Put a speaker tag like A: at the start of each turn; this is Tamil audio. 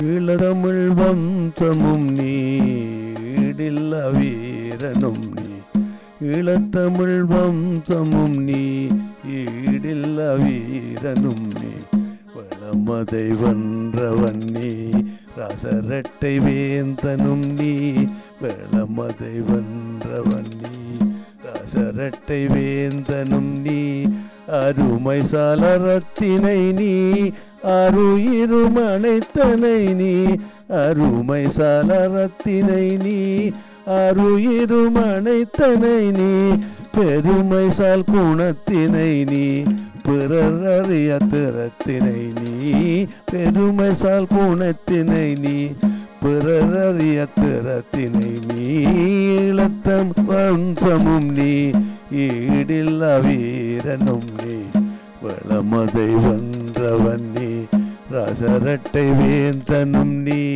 A: ஈழதமிழ் வம்சமும் நீ ஈடில்ல வீரனும் நீ ஈழத்தமிழ் வம்சமும் நீ ஈடில்ல வீரனும் நீ வளமதை வென்றவன் நீ ரசரட்டை வேந்தனும் நீ வெளமதை வென்றவன் நீ ரசரட்டை வேந்தனும் நீ அருமை சாலரத்தினை நீ அருயிரும் அனைத்தனை நீ அருமை சாலரத்தினை நீ அருயிரும் அனைத்தனை நீ பெருமை சால் குணத்தினை நீ பிறர் அறிய திறத்தினை நீ பெருமை சால் குணத்தினை நீ பிறர் அறிய திறத்தினை நீ இளத்தம் வம்சமும் நீ ஈடில்ல வீரனும் நீ வளமதை வென்றவன் நீ ரசரட்டை வேந்தனும் நீ